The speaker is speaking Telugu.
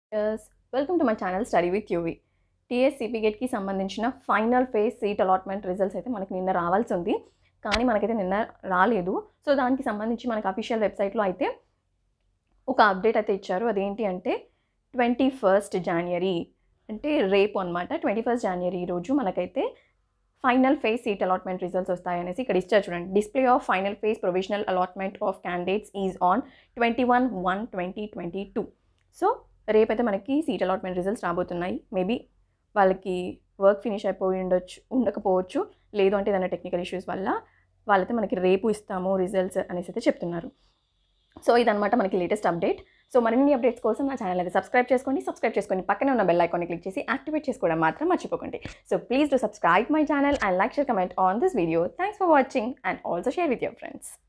yes welcome to my channel study with UV TSCP గేట్కి సంబంధించిన final phase seat allotment results అయితే మనకి నిన్న రావాల్సి ఉంది కానీ మనకైతే నిన్న రాలేదు సో దానికి సంబంధించి మనకి అఫీషియల్ వెబ్సైట్లో అయితే ఒక అప్డేట్ అయితే ఇచ్చారు అదేంటి అంటే ట్వంటీ ఫస్ట్ జనవరి అంటే రేపు అనమాట ట్వంటీ ఫస్ట్ జనవరి రోజు మనకైతే final phase seat allotment results వస్తాయనేసి ఇక్కడ ఇచ్చారు చూడండి display of final phase provisional allotment of candidates is on twenty one one twenty twenty two so రేపైతే మనకి సీట్ అలాట్మెంట్ రిజల్ట్స్ రాబోతున్నాయి మేబీ వాళ్ళకి వర్క్ ఫినిష్ అయిపోయి ఉండొచ్చు ఉండకపోవచ్చు లేదు అంటే ఏదైనా టెక్నికల్ ఇష్యూస్ వల్ల వాళ్ళైతే మనకి రేపు ఇస్తాము రిజల్ట్స్ అనేసి అయితే చెప్తున్నారు సో ఇదనమాట మనకి లేటెస్ట్ అప్డేట్ సో మరిన్ని అప్డేట్స్ కోసం నా ఛానల్ అయితే సబ్స్క్రైబ్ చేసుకోండి సబ్స్క్రైబ్ చేసుకొని పక్కనే ఉన్న బెల్ ఐకాన్ని క్లిక్ చేసి యాక్టివేట్ చేసుకోవడం మాత్రం మర్చిపోకండి so please to subscribe my channel and like share comment on this video thanks for watching and also share with your friends